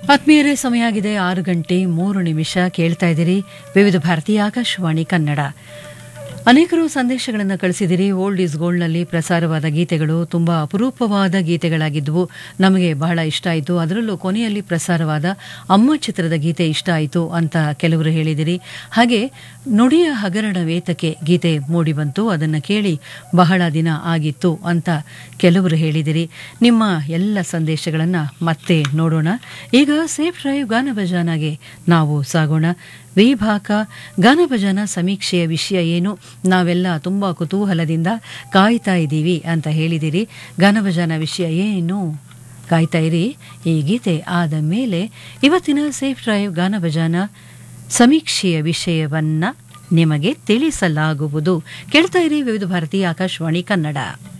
ಆತ್ಮೀಯರೇ ಸಮಯ ಆಗಿದೆ ಆರು ಗಂಟೆ ಮೂರು ನಿಮಿಷ ಕೇಳ್ತಾ ಇದ್ದೀರಿ ವಿವಿಧ ಭಾರತೀಯ ಆಕಾಶವಾಣಿ ಕನ್ನಡ ಅನೇಕರು ಸಂದೇಶಗಳನ್ನು ಕಳಿಸಿದಿರಿ ಓಲ್ಡ್ ಈಸ್ ಗೋಲ್ಡ್ನಲ್ಲಿ ಪ್ರಸಾರವಾದ ಗೀತೆಗಳು ತುಂಬ ಅಪರೂಪವಾದ ಗೀತೆಗಳಾಗಿದ್ದವು ನಮಗೆ ಬಹಳ ಇಷ್ಟ ಆಯಿತು ಅದರಲ್ಲೂ ಕೊನೆಯಲ್ಲಿ ಪ್ರಸಾರವಾದ ಅಮ್ಮ ಚಿತ್ರದ ಗೀತೆ ಇಷ್ಟ ಆಯಿತು ಅಂತ ಕೆಲವರು ಹೇಳಿದಿರಿ ಹಾಗೆ ನುಡಿಯ ಹಗರಣ ವೇತಕ್ಕೆ ಗೀತೆ ಮೂಡಿಬಂತು ಅದನ್ನು ಕೇಳಿ ಬಹಳ ದಿನ ಆಗಿತ್ತು ಅಂತ ಕೆಲವರು ಹೇಳಿದಿರಿ ನಿಮ್ಮ ಎಲ್ಲ ಸಂದೇಶಗಳನ್ನು ಮತ್ತೆ ನೋಡೋಣ ಈಗ ಸೇಫ್ ಡ್ರೈವ್ ಗಾನ ಭಜಾನಾಗೆ ನಾವು ಸಾಗೋಣ ವಿಭಾಗ ಗಾನಭಜನ ಸಮೀಕ್ಷೆಯ ವಿಷಯ ಏನು ನಾವೆಲ್ಲ ತುಂಬ ಕುತೂಹಲದಿಂದ ಕಾಯ್ತಾ ಇದ್ದೀವಿ ಅಂತ ಹೇಳಿದಿರಿ ಗಾನಭಜನ ವಿಷಯ ಏನು ಕಾಯ್ತಾ ಇರಿ ಈ ಗೀತೆ ಆದ ಮೇಲೆ ಇವತ್ತಿನ ಸೇಫ್ ಡ್ರೈವ್ ಗಾನಭಜನ ಸಮೀಕ್ಷೆಯ ವಿಷಯವನ್ನ ನಿಮಗೆ ತಿಳಿಸಲಾಗುವುದು ಕೇಳ್ತಾ ಇರಿ ವಿವಿಧ ಭಾರತಿ ಆಕಾಶವಾಣಿ ಕನ್ನಡ